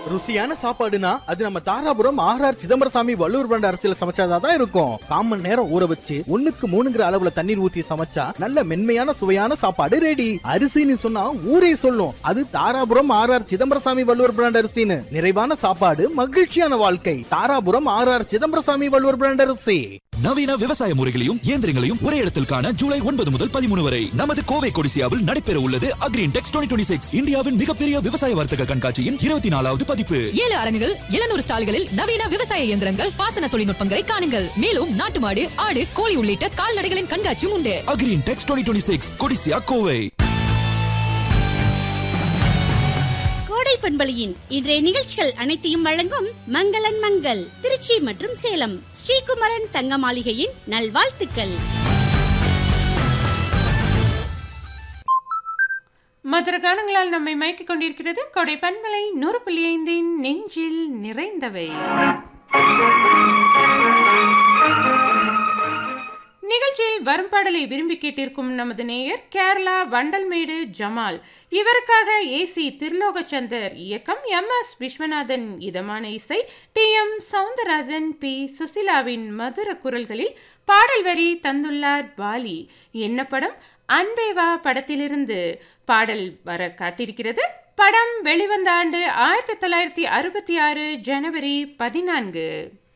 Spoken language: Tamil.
ருசியான சாப்பாடுனா அது நம்ம தாராபுரம் ஆர்ஆர் சிதம்பரசாமி வள்ளுவர் பிராண்ட் அரிசியில சமைச்சாதான் இருக்கும் காமன் நேரம் ஊற வச்சு ஒண்ணுக்கு மூணுங்கிற அளவுல தண்ணீர் ஊத்தி சமைச்சா நல்ல மென்மையான சுவையான சாப்பாடு ரெடி அரிசின்னு சொன்னா ஊரே சொல்லும் அது தாராபுரம் ஆர்ஆர் சிதம்பரசாமி வள்ளுவர் பிராண்ட் அரிசின்னு நிறைவான சாப்பாடு மகிழ்ச்சியான வாழ்க்கை தாராபுரம் ஆர்ஆர் சிதம்பரசாமி வள்ளுவர் பிராண்ட் அரிசி நவீன விவசாய முறைகளையும் இயந்திரங்களையும் ஒரே இடத்தில் காண ஜூலை ஒன்பது முதல் பதிமூணு வரை நமது கோவை கொடிசியாவில் நடைபெற உள்ளது அக்ரீன் டெக்ஸ் டுவெண்ட்டி சிக்ஸ் இந்தியாவின் மிகப்பெரிய விவசாய வர்த்தக கண்காட்சியின் இருபத்தி நாலாவது பதிப்பு ஏழு அரங்குகள் எழுநூறு ஸ்டால்களில் நவீன விவசாய இயந்திரங்கள் பாசன தொழில்நுட்பங்களை காணுங்கள் மேலும் நாட்டு மாடு ஆடு கோழி உள்ளிட்ட கால்நடைகளின் கண்காட்சியும் உண்டு Agri Intex twenty six Codissia Kovai கோடை பண்பலியின் இன்றைய நிகழ்ச்சிகள் அனைத்தையும் வழங்கும் மங்களன் மங்கள் திருச்சி மற்றும் சேலம் ஸ்ரீகுமரன் தங்க மாளிகையின் நல்வாழ்த்துக்கள் மதுர கானங்களால் நம்மை மயக்கிக் கொண்டிருக்கிறது கொடை பண்பலை நூறு புள்ளி ஐந்தின் நெஞ்சில் நிறைந்தவை நிகழ்ச்சியில் வரும் பாடலை விரும்பி கேட்டிருக்கும் நமது நேயர் கேரளா வண்டல்மேடு ஜமால் இவருக்காக ஏசி திருலோகச்சந்தர் இயக்கம் எம் எஸ் விஸ்வநாதன் இதமான இசை டி எம் சவுந்தரராஜன் பி சுசிலாவின் மதுர குரல்களில் பாடல் வரி தந்துள்ளார் பாலி என்ன படம் அன்பேவா படத்திலிருந்து பாடல் வர காத்திருக்கிறது படம் வெளிவந்த ஆண்டு ஆயிரத்தி தொள்ளாயிரத்தி அறுபத்தி ஆறு ஜனவரி பதினான்கு